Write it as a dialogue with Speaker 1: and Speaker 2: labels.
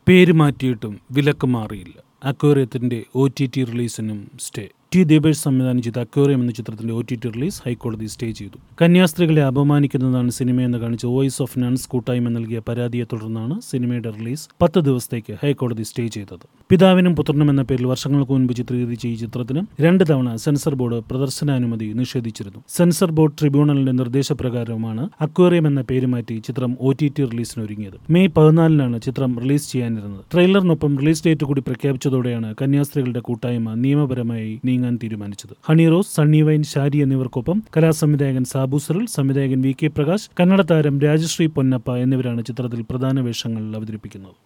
Speaker 1: പേര് മാറ്റിയിട്ടും വിലക്ക് മാറിയില്ല അക്വേറിയത്തിന്റെ ഒ ടി ടി റിലീസിനും സ്റ്റേ ടി ദീപേഷ് സംവിധാനം ചെയ്ത അക്വേറിയം എന്ന ചിത്രത്തിന്റെ ഒ ടി ടി റിലീസ് ഹൈക്കോടതി സ്റ്റേ ചെയ്തു കന്യാസ്ത്രീകളെ അപമാനിക്കുന്നതാണ് സിനിമയെന്ന് കാണിച്ച് വോയിസ് ഓഫ് നൺസ് കൂട്ടായ്മ നൽകിയ പരാതിയെ തുടർന്നാണ് സിനിമയുടെ റിലീസ് പത്ത് ദിവസത്തേക്ക് ഹൈക്കോടതി സ്റ്റേ ചെയ്തത് പിതാവിനും പുത്രനും എന്ന പേരിൽ വർഷങ്ങൾക്ക് മുൻപ് ചിത്രീകരിച്ച ഈ ചിത്രത്തിന് രണ്ട് തവണ സെൻസർ ബോർഡ് പ്രദർശനാനുമതി നിഷേധിച്ചിരുന്നു സെൻസർ ബോർഡ് ട്രിബ്യൂണലിന്റെ നിർദ്ദേശപ്രകാരമാണ് അക്വേറിയം എന്ന പേര് മാറ്റി ചിത്രം ഒ ടി ടി റിലീസിന് ഒരുങ്ങിയത് മെയ് പതിനാലിനാണ് ചിത്രം റിലീസ് ചെയ്യാനിരുന്നത് ട്രെയിലറിനൊപ്പം റിലീസ് ഡേറ്റ് കൂടി പ്രഖ്യാപിച്ചതോടെയാണ് കന്യാസ്ത്രീകളുടെ കൂട്ടായ്മ നിയമപരമായി നീങ്ങാൻ തീരുമാനിച്ചത് ഹണി റോസ് സണ്ണി വൈൻ ഷാരി എന്നിവർക്കൊപ്പം കലാസംവിധായകൻ സാബു സരൾ സംവിധായകൻ വി കെ പ്രകാശ് കന്നഡ താരം രാജശ്രീ പൊന്നപ്പ എന്നിവരാണ് ചിത്രത്തിൽ പ്രധാന വേഷങ്ങൾ അവതരിപ്പിക്കുന്നത്